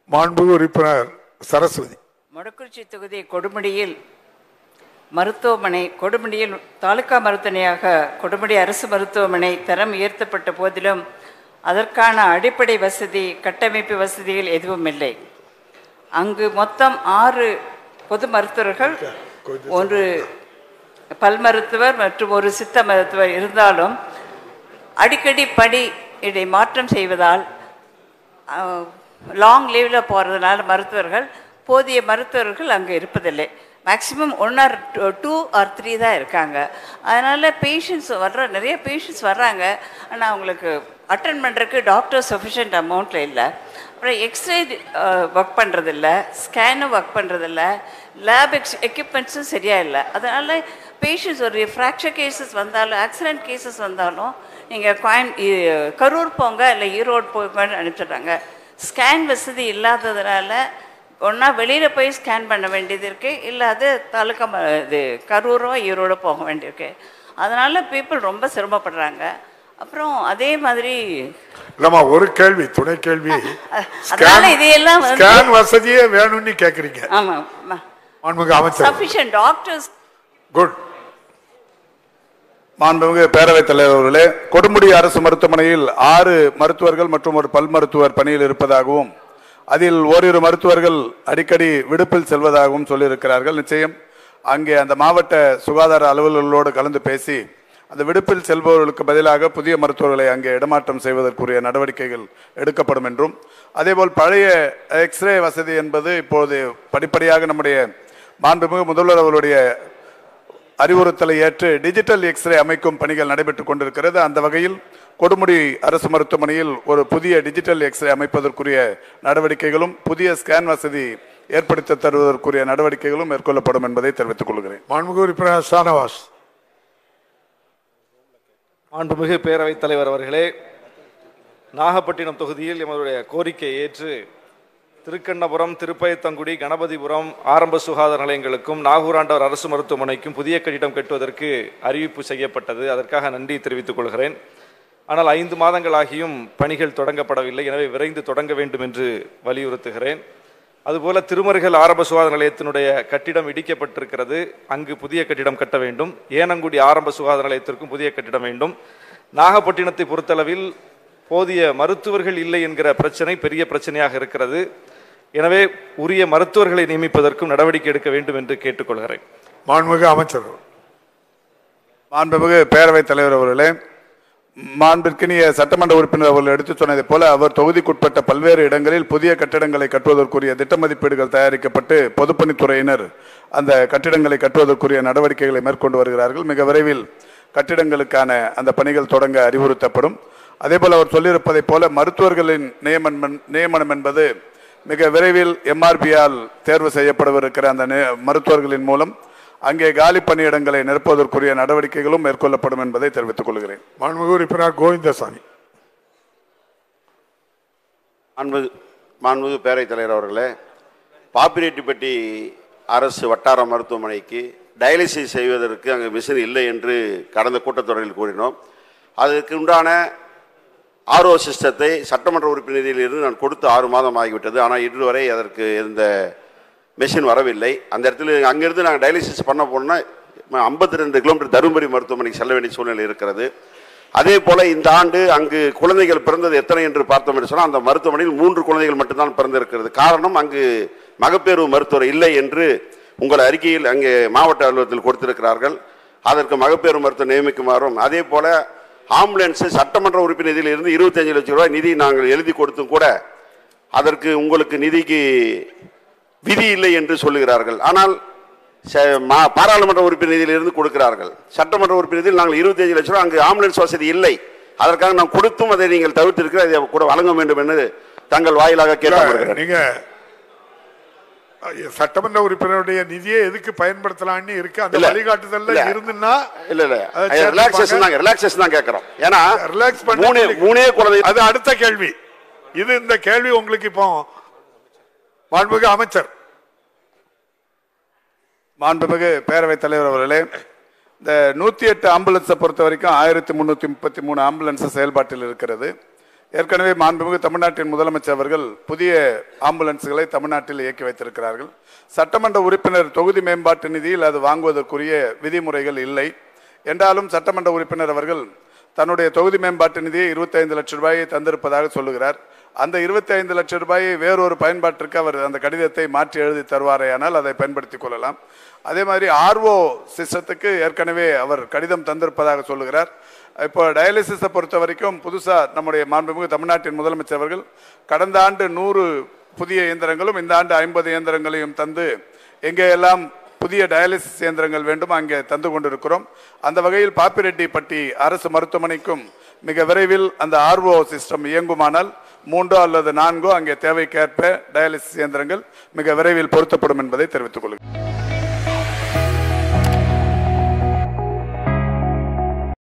மாண்புமிகு உறுப்பினர் சரஸ்வதி மொடக்குறிச்சி தொகுதி கொடுமுடியில் மருத்துவமனை கொடுமுடியில் தாலுகா மருத்துவமனையாக கொடுமுடி அரசு மருத்துவமனை தரம் உயர்த்தப்பட்ட போதிலும் அதற்கான அடிப்படை வசதி கட்டமைப்பு வசதிகள் எதுவும் இல்லை அங்கு மொத்தம் ஆறு பொது மருத்துவர்கள் ஒரு பல் மருத்துவர் மற்றும் ஒரு சித்த மருத்துவர் இருந்தாலும் அடிக்கடி படி இடை மாற்றம் செய்வதால் லாங் லீவில் போகிறதுனால மருத்துவர்கள் போதிய மருத்துவர்கள் அங்கே இருப்பதில்லை maximum one or two or three தான் இருக்காங்க அதனால் பேஷண்ட்ஸ் வர்ற நிறைய பேஷண்ட்ஸ் வர்றாங்க ஆனால் அவங்களுக்கு அட்டன் பண்ணுறதுக்கு டாக்டர் சஃபிஷியன்ட் அமௌண்ட்டில் இல்லை அப்புறம் எக்ஸ்ரே ஒர்க் பண்ணுறதில்ல ஸ்கேனும் ஒர்க் பண்ணுறதில்ல லேப் எக்ஸ் எக்யூப்மெண்ட்ஸும் சரியாக இல்லை அதனால் பேஷண்ட்ஸ் ஒரு ஃப்ராக்சர் கேசஸ் வந்தாலும் ஆக்சிடென்ட் கேசஸ் வந்தாலும் நீங்கள் கோயம் இ- கரூர் போங்க இல்லை ஈரோடு போங்கன்னு அனுப்பிச்சிடுறாங்க ஸ்கேன் வசதி இல்லாததுனால ஒன்றா வெளியில் போய் ஸ்கேன் பண்ண வேண்டியது இருக்குது இல்லை அது தாலுக்கா ம- இது கரூரோ ஈரோடோ போக வேண்டியிருக்கு அதனால் பீப்புள் ரொம்ப சிரமப்படுறாங்க அப்புறம் அதே மாதிரி இல்லம்மா ஒரு கேள்வி துணை கேள்வி அதனால இதையெல்லாம் வந்து- ஸ்கேன் வசதியே வேணும்னு கேக்குறீங்க ஆமாம் மாண்புமிகு அமைச்சர் சஃபிஷியன்ட் டாக்டர்ஸ் குட் மாண்புமிகு பேரவைத் தலைவர் அவர்களே கொடுமுடி அரசு மருத்துவமனையில் ஆறு மருத்துவர்கள் மற்றும் ஒரு பல் மருத்துவர் பணியில் இருப்பதாகவும் அதில் ஓரிரு மருத்துவர்கள் அடிக்கடி விடுப்பில் செல்வதாகவும் சொல்லியிருக்கிறார்கள் நிச்சயம் அங்கே அந்த மாவட்ட சுகாதார அலுவலர்களோடு கலந்து பேசி அந்த விடுப்பில் செல்பவர்களுக்கு பதிலாக புதிய மருத்துவர்களை அங்கே இடமாற்றம் செய்வதற்குரிய நடவடிக்கைகள் எடுக்கப்படும் என்றும் அதேபோல் பழைய எக்ஸ்ரே வசதி என்பது இப்போது படிப்படியாக நம்முடைய மாண்புமிகு முதல்வர் அவருடைய அறிவுறுத்தலை ஏற்று டிஜிட்டல் எக்ஸ்ரே அமைக்கும் பணிகள் நடைபெற்றுக் கொண்டிருக்கிறது அந்த வகையில் கொடுமுடி அரசு மருத்துவமனையில் ஒரு புதிய டிஜிட்டல் எக்ஸ்ரே அமைப்பதற்குரிய நடவடிக்கைகளும் புதிய ஸ்கேன் வசதி ஏற்படுத்தி தருவதற்குரிய நடவடிக்கைகளும் மேற்கொள்ளப்படும் என்பதை தெரிவித்துக் கொள்கிறேன் மாண்புமிகு உறுப்பினர் ஷானவாஸ் மாண்புமிகு பேரவைத் தலைவர் அவர்களே நாகப்பட்டினம் தொகுதியில் எமதுடைய கோரிக்கையை ஏற்று திருக்கண்ணபுரம் திருப்பயத்தங்குடி கணபதிபுரம் ஆரம்ப சுகாதார நிலையங்களுக்கும் நாகூராண்டவர் அரசு மருத்துவமனைக்கும் புதிய கட்டிடம் கட்டுவதற்கு அறிவிப்பு செய்யப்பட்டது அதற்காக நன்றி தெரிவித்துக் கொள்கிறேன் ஆனால் ஐந்து மாதங்களாகியும் பணிகள் தொடங்கப்படவில்லை எனவே விரைந்து தொடங்க வேண்டும் என்று வலியுறுத்துகிறேன் அதுபோல திருமருகல் ஆரம்ப சுகாதார நிலையத்தினுடைய கட்டிடம் இடிக்கப்பட்டிருக்கிறது அங்கு புதிய கட்டிடம் கட்ட வேண்டும் ஏனங்குடி ஆரம்ப சுகாதார நிலையத்திற்கும் புதிய கட்டிடம் வேண்டும் நாகப்பட்டினத்தை பொறுத்தளவில் போதிய மருத்துவர்கள் இல்லை என்கிற பிரச்சனை பெரிய பிரச்சனையாக இருக்கிறது எனவே உரிய மருத்துவர்களை நியமிப்பதற்கும் நடவடிக்கை எடுக்க வேண்டும் என்று கேட்டுக்கொள்கிறேன் மாண்புமிகு அமைச்சர் மாண்புமிகு பேரவைத் தலைவர் அவர்களே மாண்பிற்கினிய சட்டமன்ற உறுப்பினர் அவர்கள் எடுத்துச் சொன்னதைப் போல அவர் தொகுதிக்குட்பட்ட பல்வேறு இடங்களில் புதிய கட்டிடங்களை கட்டுவதற்குரிய திட்ட மதிப்பீடுகள் தயாரிக்கப்பட்டு பொதுப்பணித்துறையினர் அந்த கட்டிடங்களை கட்டுவதற்குரிய நடவடிக்கைகளை மேற்கொண்டு வருகிறார்கள் மிக விரைவில் கட்டிடங்களுக்கான அந்த பணிகள் தொடங்க அறிவுறுத்தப்படும் அதேபோல் அவர் சொல்லியிருப்பதைப் போல மருத்துவர்களின் நியமனம் நியமனம் என்பது மிக விரைவில் எம்ஆர்பியால் தேர்வு செய்யப்படவிருக்கிற அந்த நி- மருத்துவர்களின் மூலம் அங்கே காலி பணியிடங்களை நிரப்புவதற்குரிய நடவடிக்கைகளும் மேற்கொள்ளப்படும் என்பதை தெரிவித்துக் கொள்கிறேன் மாண்புமிகு உறுப்பினர் கோவிந்தசாமி மாண்பு மாண்புமிகு பேரவைத் தலைவர் அவர்களே பாப்பிரெட்டிப்பட்டி அரசு வட்டார மருத்துவமனைக்கு டயாலிசிஸ் செய்வதற்கு அங்கே மிஷின் இல்லை என்று கடந்த கூட்டத்தொடரில் கூறினோம் அதற்கு உண்டான ஆர்ஓ சிஸ்டத்தை சட்டமன்ற உறுப்பினரிலிருந்து நான் கொடுத்து ஆறு மாதம் ஆகிவிட்டது ஆனால் இன்று வரை அதற்கு எந்த மெஷின் வரவில்லை அந்த இடத்துல அங்கிருந்து நாங்கள் டயாலிசிஸ் பண்ண போனோம்னா ஐம்பத்தி ரெண்டு கிலோமீட்டர் தருமபுரி மருத்துவமனைக்கு செல்ல வேண்டிய சூழ்நிலை இருக்கிறது அதே போல இந்த ஆண்டு அங்கு குழந்தைகள் பிறந்தது எத்தனை என்று பார்த்தோம் என்று சொன்னால் அந்த மருத்துவமனையில் மூன்று குழந்தைகள் மட்டும்தான் பிறந்திருக்கிறது காரணம் அங்கு மகப்பேறு மருத்துவர் இல்லை என்று உங்கள் அறிக்கையில் அங்கே மாவட்ட அலுவலகத்தில் கொடுத்திருக்கிறார்கள் அதற்கு மகப்பேறு மருத்துவர் நியமிக்குமாறும் அதே போல ஆம்புலன்ஸ் சட்டமன்ற உறுப்பினர் நிதியில் இருந்து இருபத்தஞ்சு லட்சம் ரூபாய் நிதி நாங்கள் எழுதி கொடுத்தும் கூட அதற்கு உங்களுக்கு நிதிக்கு விதி இல்லை என்று சொல்லுகிறார்கள் ஆனால் ச- மா- பாராளுமன்ற உறுப்பினர் நிதியிலிருந்து கொடுக்கிறார்கள் சட்டமன்ற உறுப்பினர் நிதியில் நாங்கள் இருபத்தஞ்சு லட்சம் ரூபாய் அங்கு ஆம்புலன்ஸ் வசதி இல்லை அதற்காக நாம் கொடுத்தும் அதை நீங்கள் தவிர்த்திருக்கிற அதை கூட வழங்க வேண்டும் என்று தங்கள் வாயிலாக கேட்டு நீங்க அஹ், சட்டமன்ற உறுப்பினருடைய நிதியை எதுக்கு பயன்படுத்தலாம்னு இருக்கு அந்த இல்ல. வழிகாட்டுதல்ல இல்ல. இருந்துன்னா இல்ல இல்ல அதை சேர்த்துப்பாங்க. ரிலாக்ஸேஷன் தான் ரிலாக்ஸேஷன் தான் கேட்கிறோம் ஏன்னா ரிலாக்ஸ் பண்ண மூணே சொல்லி- மூணே குழந்தை அது அடுத்த கேள்வி இது இந்த கேள்வி உங்களுக்கு இப்போ மாண்புமிகு அமைச்சர் மாண்புமிகு பேரவைத் தலைவர் அவர்களே இந்த நூத்தி எட்டு ஆம்புலன்ஸை பொறுத்த வரைக்கும் ஆயிரத்தி முன்னூத்தி முப்பத்தி மூணு ஆம்புலன்ஸ் செயல்பாட்டில் இருக்கிறது ஏற்கனவே மாண்புமிகு தமிழ்நாட்டின் முதலமைச்சர் அவர்கள் புதிய ஆம்புலன்ஸ்களை தமிழ்நாட்டில் இயக்கி வைத்திருக்கிறார்கள் சட்டமன்ற உறுப்பினர் தொகுதி மேம்பாட்டு நிதியில் அது வாங்குவதற்குரிய விதிமுறைகள் இல்லை என்றாலும் சட்டமன்ற உறுப்பினர் அவர்கள் தன்னுடைய தொகுதி மேம்பாட்டு நிதியை 25 லட்சம் ரூபாயை தந்திருப்பதாக சொல்லுகிறார் அந்த 25 லட்சம் ரூபாயை வேறொரு பயன்பாட்டிற்கு அவர் அந்த கடிதத்தை மாற்றி எழுதி தருவாரேயானால் அதை பயன்படுத்திக் கொள்ளலாம் அதே மாதிரி ஆர்ஓ சிஸ்டத்துக்கு ஏற்கனவே அவர் கடிதம் தந்திருப்பதாக சொல்லுகிறார் இப்போ டயாலிசிஸை பொறுத்த வரைக்கும் புதுசாக நம்முடைய மாண்புமிகு தமிழ்நாட்டின் முதலமைச்சர் அவர்கள் கடந்த ஆண்டு நூறு புதிய இயந்திரங்களும் இந்த ஆண்டு ஐம்பது இயந்திரங்களையும் தந்து எங்கேயெல்லாம் புதிய டயாலிசிஸ் இயந்திரங்கள் வேண்டும் அங்கே தந்து கொண்டிருக்கிறோம் அந்த வகையில் பாப்பிரெட்டிப்பட்டி அரசு மருத்துவமனைக்கும் மிக விரைவில் அந்த ஆர்ஓ சிஸ்டம் இயங்குமானால் மூன்றோ அல்லது நான்கோ அங்கே தேவைக்கேற்ப டயாலிசிஸ் இயந்திரங்கள் மிக விரைவில் பொருத்தப்படும் என்பதை தெரிவித்துக் கொள்கிறேன்